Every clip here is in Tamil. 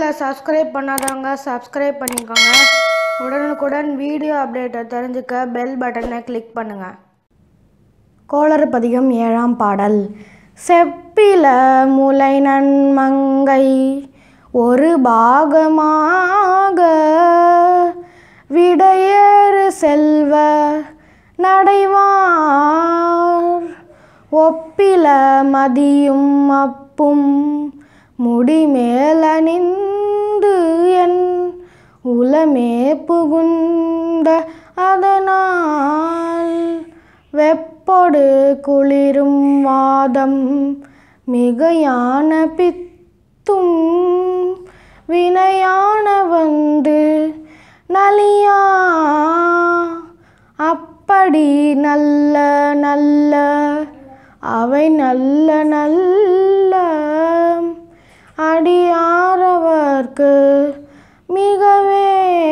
சேனலை சப்ஸ்கிரைப் பண்ணாதவங்க சப்ஸ்கிரைப் பண்ணிக்கோங்க உடனுக்குடன் வீடியோ அப்டேட்டை தெரிஞ்சுக்க பெல் பட்டனை கிளிக் பண்ணுங்கள் கோளறு பதிகம் ஏழாம் பாடல் செப்பில முலை நன்மங்கை ஒரு பாகமாக விடையேறு செல்வ நடைவார் ஒப்பில மதியும் அப்பும் முடிமேலணிந்து என் உளமே புகுந்த அதனால் வெப்பொடு குளிரும் வாதம் மிகையான பித்தும் வினையான வந்து நலியா அப்படி நல்ல நல்ல அவை நல்ல நல்ல அடியாரவர்க்கு மிகவே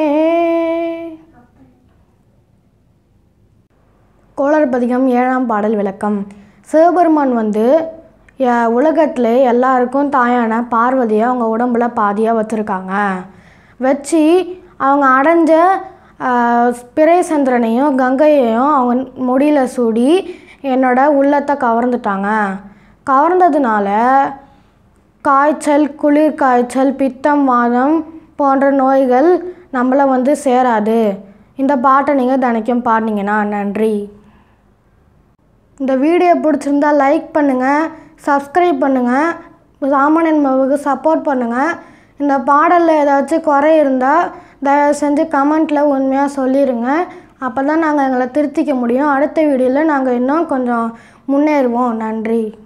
கோளறு பதிகம் ஏழாம் பாடல் விளக்கம் சிவபெருமான் வந்து எ- உலகத்திலே எல்லாருக்கும் தாயான பார்வதியை அவங்க உடம்புல பாதியாக வச்சுருக்காங்க வச்சு அவங்க அடைஞ்ச ஆஹ், பிறைசந்திரனையும் கங்கையையும் அவங்க முடியில் சூடி என்னோட உள்ளத்தை கவர்ந்துட்டாங்க கவர்ந்ததுனால காய்ச்சல் குளிர் காய்ச்சல் பித்தம் வாதம் போன்ற நோய்கள் நம்மளை வந்து சேராது இந்த பாட்டை நீங்கள் தினைக்கும் பாடினீங்கன்னா நன்றி இந்த வீடியோ பிடிச்சிருந்தா லைக் பண்ணுங்கள் சப்ஸ்கிரைப் பண்ணுங்கள் சாமானியன் மவுக்கு சப்போர்ட் பண்ணுங்கள் இந்த பாடலில் ஏதாச்சும் குறை இருந்தால் தயவு செஞ்சு கமெண்ட்டில் உண்மையாக சொல்லிடுங்க அப்போ தான் நாங்கள் எங்களை திருத்திக்க முடியும் அடுத்த வீடியோவில் நாங்கள் இன்னும் கொஞ்சம் முன்னேறுவோம் நன்றி